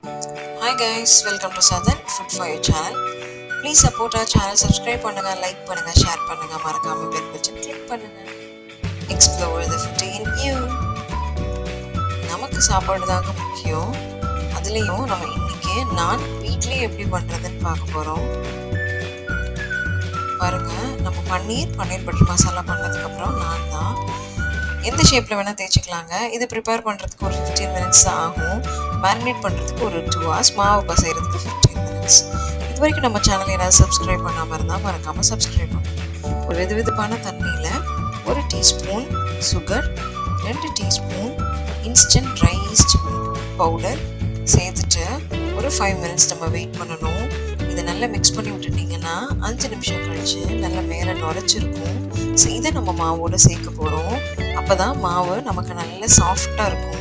Hi guys, welcome to Southern Food for Your channel. Please support our channel, subscribe பண்ணுங்க like பண்ணுங்க share பண்ணுங்க மறக்காம bell button click பண்ணுங்க explore the food in you நமக்கு சாப்பாடு தாங்க முக்கியம் அதுலேயும் நம்ம இன்னைக்கு நான் வீட்லேயே எப்படி பண்ணுறதுன்னு பார்க்க போகிறோம் பாருங்க நம்ம பன்னீர் பன்னீர் பட்டர் மசாலா பண்ணதுக்கப்புறம் நான் தான் எந்த ஷேப்பில் வேணால் தேய்ச்சிக்கலாங்க இதை ப்ரிப்பேர் பண்ணுறதுக்கு ஒரு ஃபிஃப்டீன் மினிட்ஸ் தான் ஆகும் மேரினேட் பண்ணுறதுக்கு ஒரு டூ ஹவர்ஸ் மாவு பசைகிறதுக்கு ஃபிஃப்டீன் மினிட்ஸ் இது வரைக்கும் நம்ம சேனல் யாராவது சப்ஸ்கிரைப் பண்ணாமல் இருந்தால் மறக்காமல் சப்ஸ்கிரைப் பண்ணுங்க ஒரு வெது வெதுப்பான தண்ணியில் ஒரு டீஸ்பூன் சுகர் ரெண்டு teaspoon instant dry yeast powder சேர்த்துட்டு ஒரு ஃபைவ் மினிட்ஸ் நம்ம வெயிட் பண்ணணும் இதை நல்லா மிக்ஸ் பண்ணி விட்டுட்டிங்கன்னா அஞ்சு நிமிஷம் கழிச்சு நல்லா மேலே நுரைச்சிருக்கும் ஸோ இதை நம்ம மாவோட சேர்க்க போகிறோம் அப்போ தான் மாவு நமக்கு நல்ல சாஃப்டாக இருக்கும்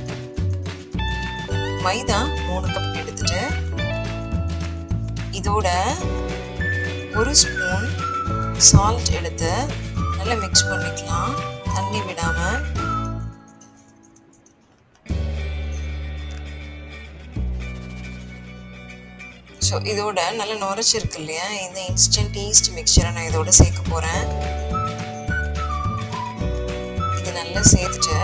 மைதா மூணு கப் எடுத்துட்டு இதோட ஒரு ஸ்பூன் சால்ட் எடுத்து நல்லா மிக்ஸ் பண்ணிக்கலாம் தண்ணி விடாமல் ஸோ இதோட நல்ல நுரைச்சிருக்கு இல்லையா இந்த இன்ஸ்டன்ட் ஈஸ்ட் மிக்சரை நான் இதோட சேர்க்க போகிறேன் இது நல்லா சேர்த்துட்டு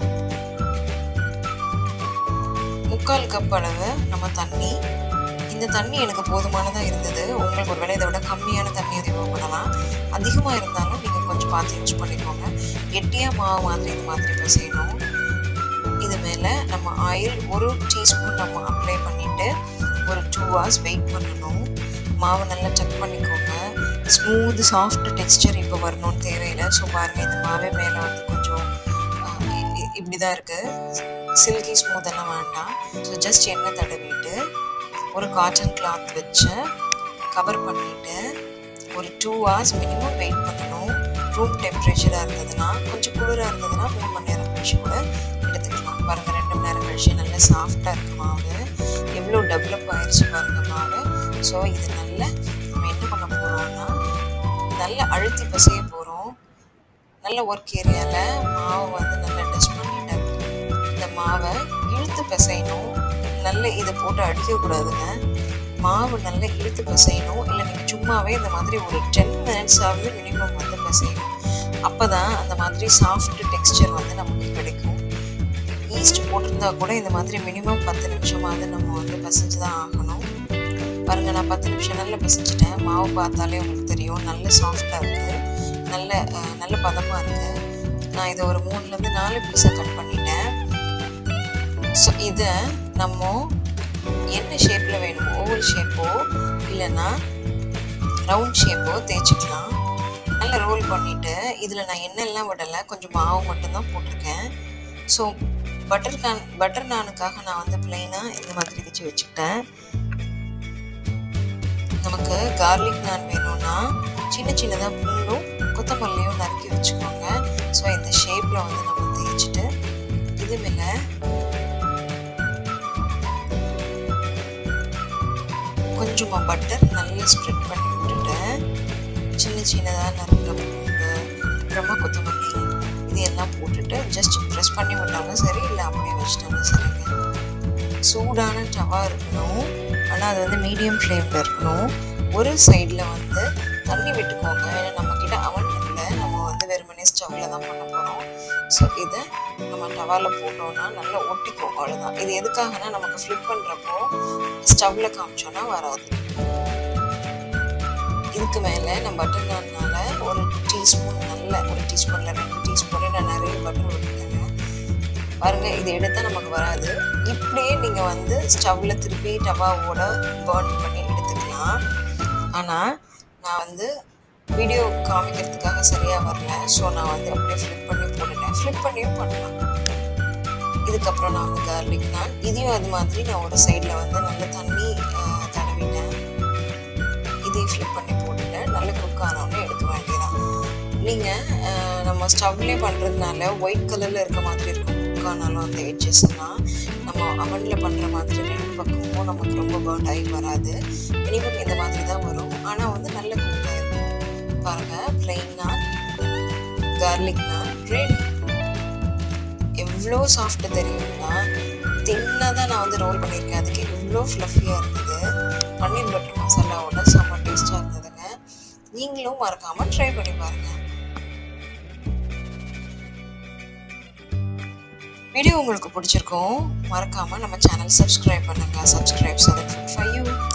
முக்கால் கப் அளவு நம்ம தண்ணி இந்த தண்ணி எனக்கு போதுமானதாக இருந்தது உங்களுக்கு ஒரு வேளை இதை விட கம்மியான தண்ணி அதிகம் பண்ணலாம் அதிகமாக இருந்தாலும் நீங்கள் கொஞ்சம் பார்த்து யூஸ் பண்ணிக்கோங்க கெட்டியாக மாவு மாதிரி இது மாதிரி இப்போ செய்யணும் இது மேலே நம்ம ஆயில் ஒரு டீஸ்பூன் நம்ம அப்ளை பண்ணிவிட்டு ஒரு டூ ஹவர்ஸ் வெயிட் பண்ணணும் மாவு நல்லா செக் பண்ணிக்கோங்க ஸ்மூத் சாஃப்ட் டெக்ஸ்டர் இப்போ வரணும்னு தேவையில்லை ஸோ பாருங்கள் இந்த மாவே மேலே வந்து கொஞ்சம் இப்படி தான் இருக்குது சில்கி ஸ்மூத்தெல்லாம் வேண்டாம் ஸோ ஜஸ்ட் எண்ணெய் தடவிட்டு ஒரு காட்டன் கிளாத் வச்சு கவர் பண்ணிவிட்டு ஒரு டூ ஹவர்ஸ் மினிமம் வெயிட் பண்ணணும் ரூம் டெம்பரேச்சராக இருந்ததுன்னா கொஞ்சம் குளிராக இருந்ததுன்னா மூணு மணி நேரம் கழிச்சு கூட எடுத்துக்கலாம் பாருங்கள் ரெண்டு மணி நேரம் கழிச்சு நல்லா சாஃப்டாக இருக்குது மாவு எவ்வளோ டெவலப் ஆயிடுச்சு பாருங்கள் மாவு ஸோ இது நல்ல நம்ம என்ன பண்ண போகிறோம்னா நல்லா அழுத்தி பசைய போகிறோம் நல்ல ஒர்க் ஏரியாவில் மாவை வந்து நல்லா டஸ்ட் பண்ணிட்டேன் இந்த மாவை இழுத்து பிசையணும் நல்ல இதை போட்டு அடிக்கக்கூடாதுங்க மாவு நல்லா இழுத்து பிசையணும் இல்லை நீங்கள் சும்மாவே இந்த மாதிரி ஒரு டென் மினிட்ஸ் ஆகுது மினிமம் வந்து பிசையணும் அப்போ தான் அந்த மாதிரி சாஃப்ட் டெக்ஸ்டர் வந்து நமக்கு கிடைக்கும் ஈஸ்ட் போட்டிருந்தா கூட இந்த மாதிரி மினிமம் பத்து நிமிஷமாவது நம்ம வந்து பசைஞ்சு தான் ஆகணும் பாருங்கள் நான் பத்து நிமிஷம் நல்லா பசைஞ்சிட்டேன் மாவு பார்த்தாலே உங்களுக்கு தெரியும் நல்ல சாஃப்டாக இருக்குது நல்ல நல்ல பதமாக இருக்குது நான் இதை ஒரு மூணுலேருந்து நாலு பீஸாக கட் பண்ணிட்டேன் ஸோ இதை நம்ம என்ன ஷேப்பில் வேணுமோ ஓவல் ஷேப்போ இல்லைன்னா ரவுண்ட் ஷேப்போ தேய்ச்சிக்கலாம் நல்லா ரோல் பண்ணிவிட்டு இதில் நான் எண்ணெய்லாம் விடலை கொஞ்சம் மாவு மட்டும்தான் போட்டிருக்கேன் ஸோ பட்டர் கான் பட்டர் நானுக்காக நான் வந்து பிளெயினாக இந்த மாதிரி வச்சு வச்சுக்கிட்டேன் நமக்கு கார்லிக் நான் வேணும்னா சின்ன சின்னதாக பூண்டும் கொத்தமல்லியும் நறுக்கி வச்சுக்கோங்க ஸோ இந்த ஷேப்பில் வந்து நம்ம தேய்ச்சிட்டு இது மேலே கொஞ்சமாக பட்டர் நல்லா ஸ்ப்ரெட் பண்ணி விட்டுட்டு சின்ன சின்னதாக நறுக்கிற பூண்டு அப்புறமா கொத்தமல்லி இது எல்லாம் போட்டுட்டு ஜஸ்ட் ப்ரெஸ் பண்ணி விட்டாலும் சரி இல்லை அப்படியே வச்சிட்டாலும் சரிங்க சூடான டவா இருக்கணும் ஆனால் அது வந்து மீடியம் ஃப்ளேமில் இருக்கணும் ஒரு சைடில் வந்து தண்ணி விட்டுக்கோங்க ஏன்னா நம்மக்கிட்ட அவன் இல்லை நம்ம வந்து வெறுமனே ஸ்டவ்வில் தான் பண்ண போகிறோம் ஸோ இதை நம்ம டவாவில் போட்டோம்னா நல்லா ஒட்டிக்கும் அவ்வளோதான் இது எதுக்காகனா நமக்கு ஃப்ளிப் பண்ணுறப்போ ஸ்டவ்வில் காமிச்சோன்னா வராது இதுக்கு மேலே நான் பட்டர் நான்னால ஒரு டீஸ்பூன் நல்ல ஒரு டீஸ்பூனில் ரெண்டு டீஸ்பூனே நான் நிறைய பட்டர் விட்டுருக்கேங்க பாருங்கள் இது எடுத்தால் நமக்கு வராது இப்படியே நீங்கள் வந்து ஸ்டவ்வில் திருப்பி டவாவோட பேர்ன் பண்ணி எடுத்துக்கலாம் ஆனால் நான் வந்து வீடியோ காமிக்கிறதுக்காக சரியாக வரல ஸோ நான் வந்து அப்படியே ஃப்ளிப் பண்ணி போட்டுட்டேன் ஃப்ளிப் பண்ணியும் பண்ணலாம் இதுக்கப்புறம் நான் வந்து கார்லிக் நான் இதையும் அது மாதிரி நான் ஒரு சைடில் வந்து நல்ல தண்ணி தடவிட்டேன் இதையும் ஃப்ளிப் பண்ணி போட்டுட்டேன் நல்ல குக் ஆனோடனே எடுக்க வேண்டியதான் நீங்கள் நம்ம ஸ்டவ்லேயே பண்ணுறதுனால ஒயிட் கலரில் இருக்க மாதிரி இருக்கும் குக் ஆனாலும் அந்த எட்ஜஸ் எல்லாம் நம்ம அவனில் பண்ணுற மாதிரி ரெண்டு பக்கமும் நமக்கு ரொம்ப பேர்ன் ஆகி வராது மினிமம் இந்த மாதிரி தான் வரும் ஆனால் வந்து நல்ல குக் ஆகிருக்கும் பாருங்கள் பிளெயின் நான் கார்லிக் நான் ரெடி எவ்வளோ சாஃப்ட்டு தெரியும்னா தின்னாக தான் நான் வந்து ரோல் பண்ணியிருக்கேன் அதுக்கு அவ்வளோ ஃப்ளஃபியாக இருந்தது பன்னீர் பட்டர் மசாலாவோட செம்ம டேஸ்ட்டாக இருந்ததுங்க நீங்களும் மறக்காமல் ட்ரை பண்ணி பாருங்கள் வீடியோ உங்களுக்கு பிடிச்சிருக்கும் மறக்காமல் நம்ம சேனல் சப்ஸ்கிரைப் பண்ணுங்கள் subscribe so that five you